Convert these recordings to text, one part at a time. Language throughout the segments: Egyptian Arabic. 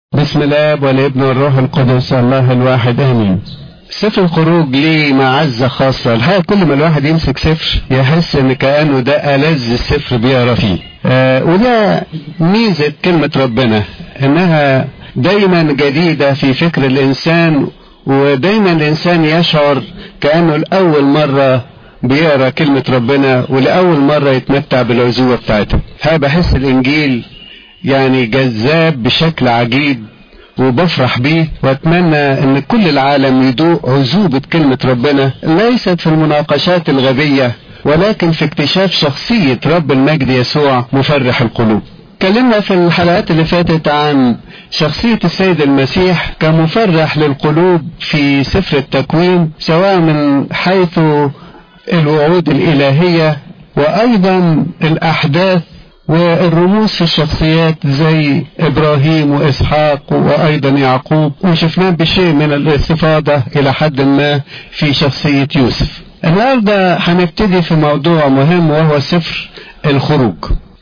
بسم الله والابن والروح القدس الله الواحد امين سفر الخروج ليه معزة خاصة الحقيقة كل ما الواحد يمسك سفر يحس ان كأنه ده ألذ السفر بيقرا فيه آه وده ميزة كلمة ربنا انها دايما جديدة في فكر الانسان ودايما الانسان يشعر كأنه لأول مرة بيقرا كلمة ربنا ولأول مرة يتمتع بالعزوة بتاعته ها بحس الانجيل يعني جذاب بشكل عجيب وبفرح بيه واتمنى ان كل العالم يدوق عزوبة كلمة ربنا ليست في المناقشات الغبية ولكن في اكتشاف شخصية رب المجد يسوع مفرح القلوب اتكلمنا في الحلقات اللي فاتت عن شخصية السيد المسيح كمفرح للقلوب في سفر التكوين سواء من حيث الوعود الإلهية وأيضا الأحداث والرموز في الشخصيات زي ابراهيم واسحاق وايضا يعقوب وشفناه بشيء من الاستفاضة الى حد ما في شخصية يوسف النهاردة هنبتدي في موضوع مهم وهو سفر الخروج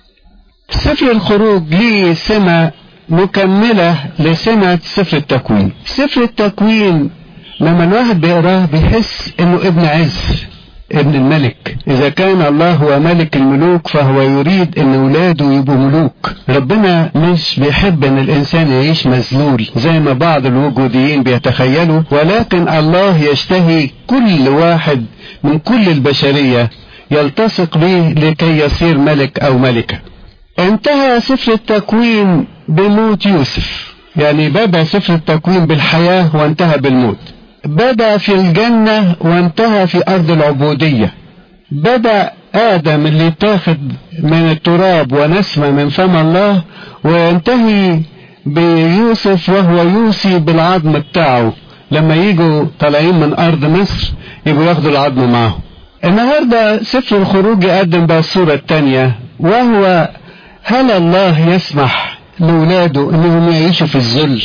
سفر الخروج ليه سمة مكملة لسمة سفر التكوين سفر التكوين لما الواحد بيقراه بيحس انه ابن عز ابن الملك إذا كان الله هو ملك الملوك فهو يريد أن أولاده يبقوا ملوك ربنا مش بيحب أن الإنسان يعيش مذلول زي ما بعض الوجوديين بيتخيلوا ولكن الله يشتهي كل واحد من كل البشرية يلتصق به لكي يصير ملك أو ملكة انتهى سفر التكوين بموت يوسف يعني بدأ سفر التكوين بالحياة وانتهى بالموت بدأ في الجنة وانتهى في أرض العبودية بدأ آدم اللي تاخد من التراب ونسمة من فم الله وينتهي بيوسف وهو يوصي بالعظم بتاعه لما يجوا طالعين من أرض مصر يبقوا ياخدوا العظم معهم النهاردة سفر الخروج يقدم بقى الصورة الثانية وهو هل الله يسمح لولاده انهم يعيشوا في الذل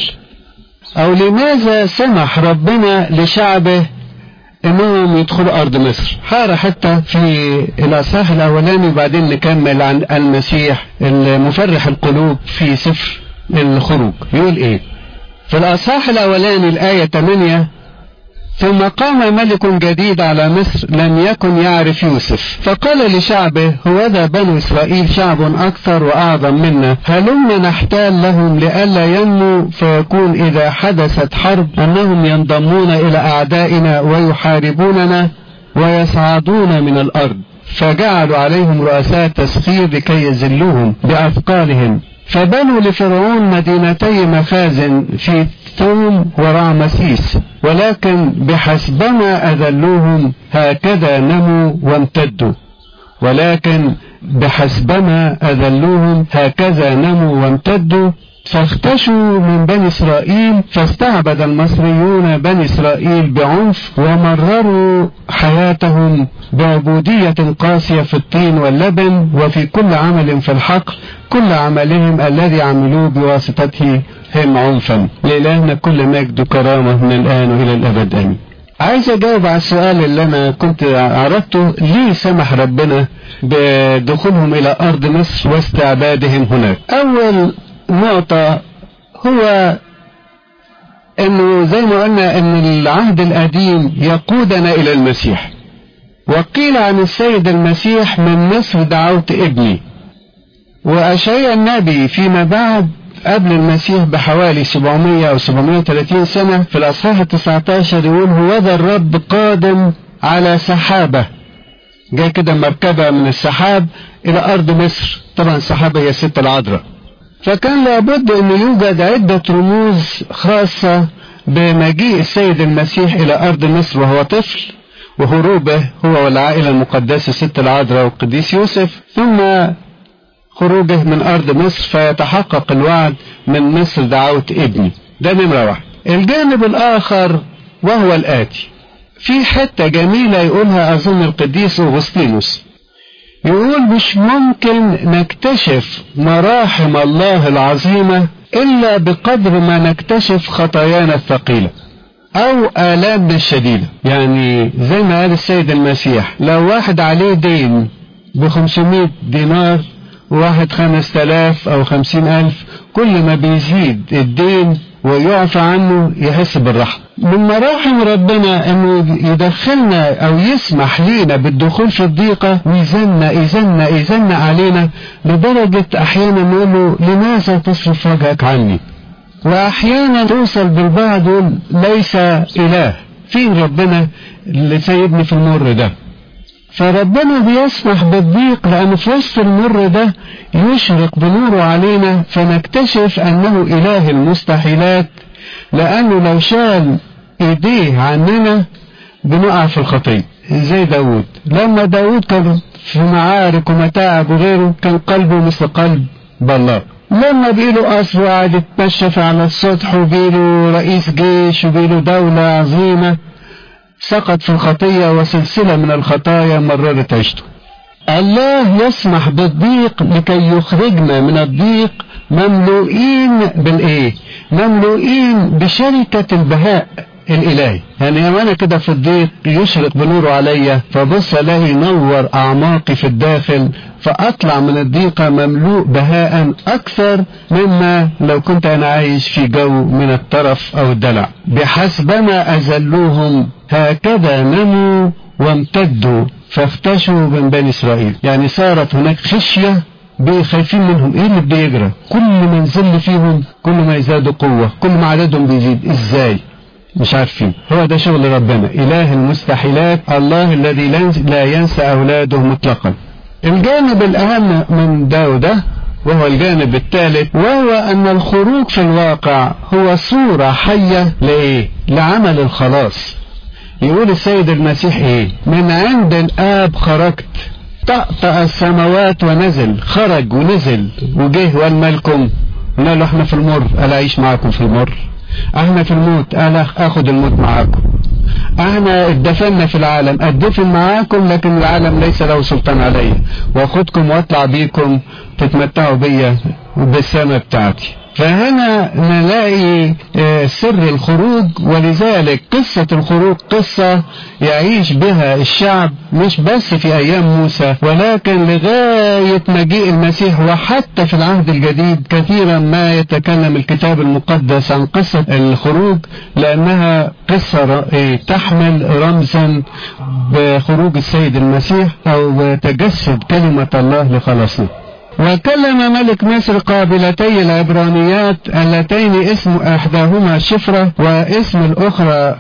او لماذا سمح ربنا لشعبه انهم يدخلوا ارض مصر هقرا حتى في الاصحاح الاولاني وبعدين نكمل عن المسيح المفرح القلوب في سفر الخروج يقول ايه في الاصحاح الاولاني الايه 8 ثم قام ملك جديد على مصر لم يكن يعرف يوسف فقال لشعبه هوذا بنو إسرائيل شعب أكثر وأعظم منا هلم نحتال لهم لئلا ينمو فيكون إذا حدثت حرب أنهم ينضمون إلى أعدائنا ويحاربوننا ويصعدون من الأرض فجعلوا عليهم رؤساء تسخير لكي يذلوهم بأثقالهم فبنوا لفرعون مدينتي مخازن في ثوم ورعمسيس ولكن بحسبما أذلوهم هكذا نموا وامتدوا ولكن بحسبما أذلوهم هكذا نموا وامتدوا فاختشوا من بني إسرائيل فاستعبد المصريون بني إسرائيل بعنف ومرروا حياتهم بعبودية قاسية في الطين واللبن وفي كل عمل في الحقل كل عملهم الذي عملوه بواسطته هم عنفا لإلهنا كل مجد وكرامة من الآن وإلى الأبد آمين عايز أجاوب على السؤال اللي أنا كنت عرضته ليه سمح ربنا بدخولهم إلى أرض مصر واستعبادهم هناك أول نقطة هو انه زي ما قلنا ان العهد القديم يقودنا الى المسيح وقيل عن السيد المسيح من مصر دعوت ابني واشعيا النبي فيما بعد قبل المسيح بحوالي 700 او 730 سنة في الاصحاح 19 يقول هو ذا الرب قادم على سحابة جاي كده مركبة من السحاب الى ارض مصر طبعا السحابة هي الست العذراء فكان لابد أن يوجد عدة رموز خاصة بمجيء السيد المسيح إلى أرض مصر وهو طفل وهروبه هو والعائلة المقدسة ست العذراء والقديس يوسف ثم خروجه من أرض مصر فيتحقق الوعد من مصر دعوت ابني ده نمرة واحد الجانب الآخر وهو الآتي في حتة جميلة يقولها أظن القديس أغسطينوس يقول مش ممكن نكتشف مراحم الله العظيمة إلا بقدر ما نكتشف خطايانا الثقيلة أو آلامنا الشديدة يعني زي ما قال السيد المسيح لو واحد عليه دين ب 500 دينار وواحد خمس تلاف أو خمسين ألف كل ما بيزيد الدين ويعفى عنه يحس بالراحة من مراحم ربنا انه يدخلنا او يسمح لينا بالدخول في الضيقة ويزن يزن يزن علينا لدرجة احيانا نقول له لماذا تصرف وجهك عني واحيانا توصل بالبعض يقول ليس اله فين ربنا اللي سيبني في المر ده فربنا بيسمح بالضيق لأن في وسط المر ده يشرق بنوره علينا فنكتشف أنه إله المستحيلات لأنه لو شال إيديه عننا بنقع في الخطية زي داود لما داود كان في معارك ومتاعب وغيره كان قلبه مثل قلب بالله لما بيله قصر وقعد يتمشى على السطح وبيله رئيس جيش وبيله دولة عظيمة سقط في الخطية وسلسلة من الخطايا مررت عيشته الله يسمح بالضيق لكي يخرجنا من الضيق مملوئين بالايه مملوئين بشركة البهاء الالهي يعني انا كده في الضيق يشرق بنوره عليا فبص الاقي ينور اعماقي في الداخل فاطلع من الضيقة مملوء بهاء اكثر مما لو كنت انا عايش في جو من الترف او الدلع بحسبما اذلوهم هكذا نموا وامتدوا فاختشوا من بني اسرائيل يعني صارت هناك خشية خايفين منهم ايه اللي بيجرى كل ما نزل فيهم كل ما يزدادوا قوة كل ما عددهم بيزيد ازاي مش عارفين هو ده شغل ربنا إله المستحيلات الله الذي لا ينسى أولاده مطلقا الجانب الأهم من ده وده وهو الجانب الثالث وهو أن الخروج في الواقع هو صورة حية لإيه؟ لعمل الخلاص يقول السيد المسيح إيه؟ من عند الآب خرجت طأطأ السماوات ونزل خرج ونزل وجه والملكم قلنا له احنا في المر ألا أعيش معكم في المر احنا في الموت انا اخد الموت معاكم احنا اتدفنا في العالم اتدفن معاكم لكن العالم ليس له سلطان علي واخدكم واطلع بيكم تتمتعوا بيا بالسماء بتاعتي فهنا نلاقي سر الخروج ولذلك قصة الخروج قصة يعيش بها الشعب مش بس في أيام موسى ولكن لغاية مجيء المسيح وحتى في العهد الجديد كثيرا ما يتكلم الكتاب المقدس عن قصة الخروج لأنها قصة تحمل رمزا بخروج السيد المسيح أو تجسد كلمة الله لخلاصنا وكلم ملك مصر قابلتي العبرانيات اللتين اسم احداهما شفرة واسم الاخرى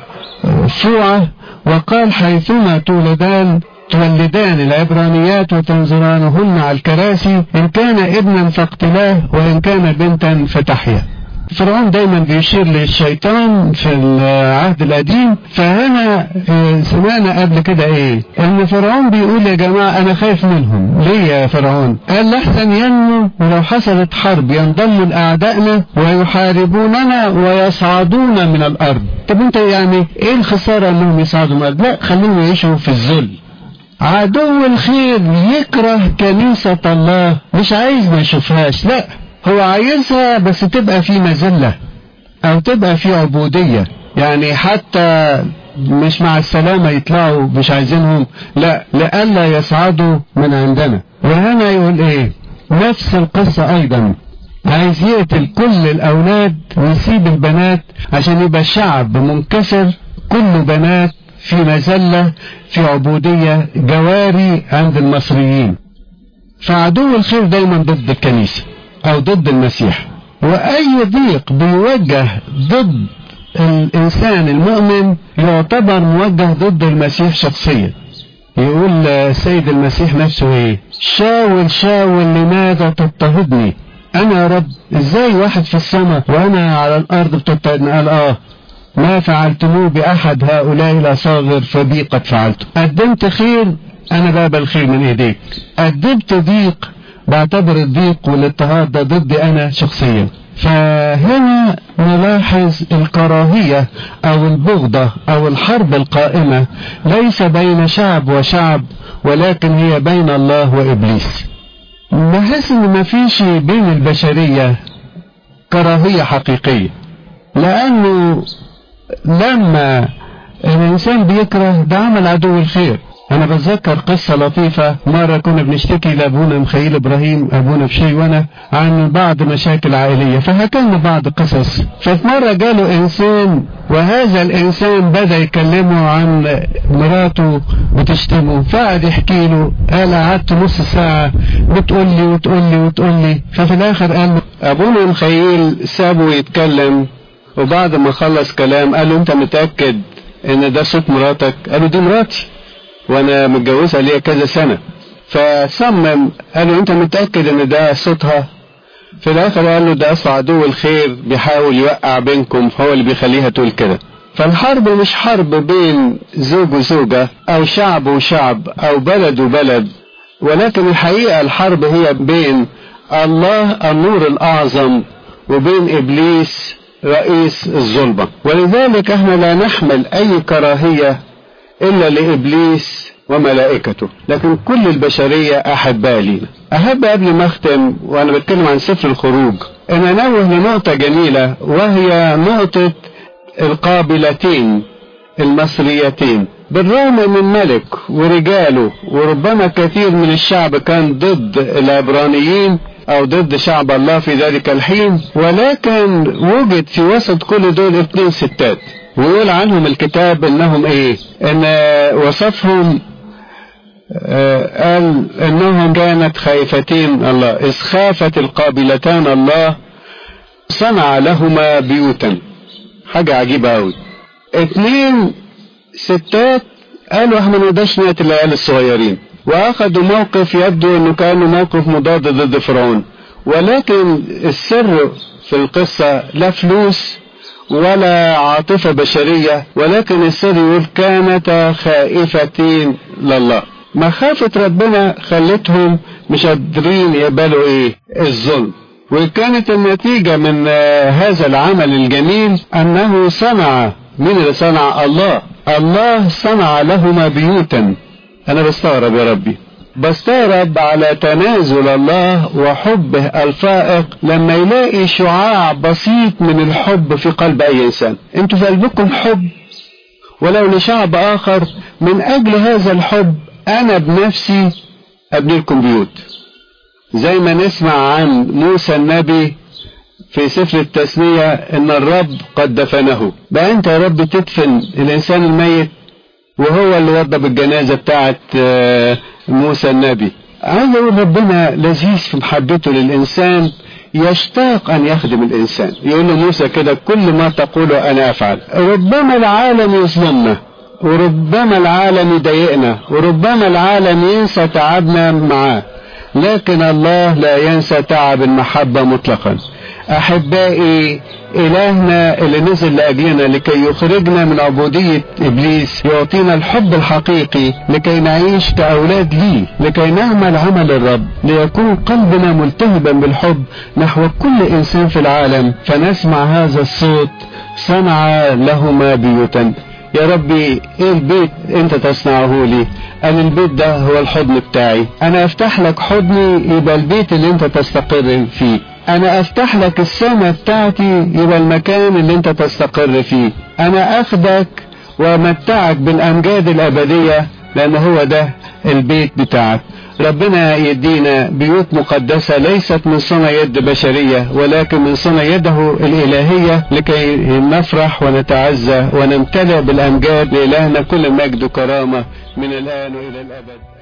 فوعة وقال حيثما تولدان تولدان العبرانيات وتنظرانهن على الكراسي ان كان ابنا فاقتلاه وان كان بنتا فتحيا فرعون دايما بيشير للشيطان في العهد القديم فهنا سمعنا قبل كده ايه ان فرعون بيقول يا جماعة انا خايف منهم ليه يا فرعون قال لحسن ينمو ولو حصلت حرب ينضموا لاعدائنا ويحاربوننا ويصعدون من الارض طب انت يعني ايه الخسارة انهم يصعدوا من الارض لا خليهم يعيشوا في الذل عدو الخير يكره كنيسة الله مش عايز ما يشوفهاش لا هو عايزها بس تبقى في مذلة او تبقى في عبودية يعني حتى مش مع السلامة يطلعوا مش عايزينهم لا لألا يصعدوا من عندنا وهنا يقول ايه نفس القصة ايضا عايز يقتل كل الاولاد ويسيب البنات عشان يبقى شعب منكسر كله بنات في مذلة في عبودية جواري عند المصريين فعدو الخير دايما ضد الكنيسة او ضد المسيح واي ضيق بيوجه ضد الانسان المؤمن يعتبر موجه ضد المسيح شخصيا يقول السيد المسيح نفسه ايه شاول شاول لماذا تضطهدني انا يا رب ازاي واحد في السماء وانا على الارض بتضطهدني قال اه ما فعلتموه باحد هؤلاء الاصاغر فبي قد فعلته قدمت خير انا بقبل الخير من ايديك قدمت ضيق بعتبر الضيق والاضطهاد ده ضدي انا شخصيا فهنا نلاحظ الكراهية او البغضة او الحرب القائمة ليس بين شعب وشعب ولكن هي بين الله وابليس نحس ان ما فيش بين البشرية كراهية حقيقية لانه لما الانسان بيكره ده عمل عدو الخير انا بتذكر قصة لطيفة مرة كنا بنشتكي لابونا مخيل ابراهيم ابونا في شيونة عن بعض مشاكل عائلية فحكينا بعض قصص ففي مرة جاله انسان وهذا الانسان بدأ يكلمه عن مراته بتشتمه فقعد يحكي له قال قعدت نص ساعة بتقول لي وتقول لي وتقول لي ففي الاخر قال له ابونا مخيل سابه يتكلم وبعد ما خلص كلام قال له انت متأكد ان ده صوت مراتك قال له دي مراتي وانا متجوزها ليا كذا سنة فصمم قال له انت متأكد ان ده صوتها في الاخر قال له ده اصل عدو الخير بيحاول يوقع بينكم هو اللي بيخليها تقول كده فالحرب مش حرب بين زوج وزوجة او شعب وشعب او بلد وبلد ولكن الحقيقة الحرب هي بين الله النور الاعظم وبين ابليس رئيس الظلمة ولذلك احنا لا نحمل اي كراهية إلا لإبليس وملائكته لكن كل البشرية أحباء لينا أحب قبل ما أختم وأنا بتكلم عن سفر الخروج أن أنوه لنقطة جميلة وهي نقطة القابلتين المصريتين بالرغم من ملك ورجاله وربما كثير من الشعب كان ضد العبرانيين او ضد شعب الله في ذلك الحين ولكن وجد في وسط كل دول اثنين ستات ويقول عنهم الكتاب انهم ايه ان وصفهم قال انهم كانت خائفتين الله اذ خافت القابلتان الله صنع لهما بيوتا حاجة عجيبة اوي اتنين ستات قالوا احنا ما نقدرش نقتل العيال الصغيرين واخدوا موقف يبدو انه كان موقف مضاد ضد فرعون ولكن السر في القصة لا فلوس ولا عاطفة بشرية ولكن السر يقول كانتا خائفتين لله مخافة ربنا خلتهم مش قادرين يقبلوا ايه الظلم وكانت النتيجة من هذا العمل الجميل انه صنع من اللي صنع الله الله صنع لهما بيوتا انا بستغرب يا ربي بستغرب على تنازل الله وحبه الفائق لما يلاقي شعاع بسيط من الحب في قلب اي انسان انتوا في قلبكم حب ولو لشعب اخر من اجل هذا الحب انا بنفسي ابني لكم بيوت زي ما نسمع عن موسى النبي في سفر التثنية ان الرب قد دفنه بقى انت يا رب تدفن الانسان الميت وهو اللي وضب الجنازة بتاعت موسى النبي عايز اقول ربنا لذيذ في محبته للانسان يشتاق ان يخدم الانسان يقول له موسى كده كل ما تقوله انا افعل ربما العالم يظلمنا وربما العالم يضايقنا وربما العالم ينسى تعبنا معاه لكن الله لا ينسى تعب المحبة مطلقا احبائي الهنا اللي نزل لاجلنا لكي يخرجنا من عبودية ابليس يعطينا الحب الحقيقي لكي نعيش كاولاد ليه لكي نعمل عمل الرب ليكون قلبنا ملتهبا بالحب نحو كل انسان في العالم فنسمع هذا الصوت صنع لهما بيوتا يا ربي ايه البيت انت تصنعه لي انا البيت ده هو الحضن بتاعي انا افتح لك حضني يبقى البيت اللي انت تستقر فيه انا افتح لك السماء بتاعتي يبقى المكان اللي انت تستقر فيه انا اخدك وامتعك بالامجاد الابدية لان هو ده البيت بتاعك ربنا يدينا بيوت مقدسة ليست من صنع يد بشرية ولكن من صنع يده الإلهية لكي نفرح ونتعزى ونمتلئ بالأمجاد لإلهنا كل مجد وكرامة من الآن وإلى الأبد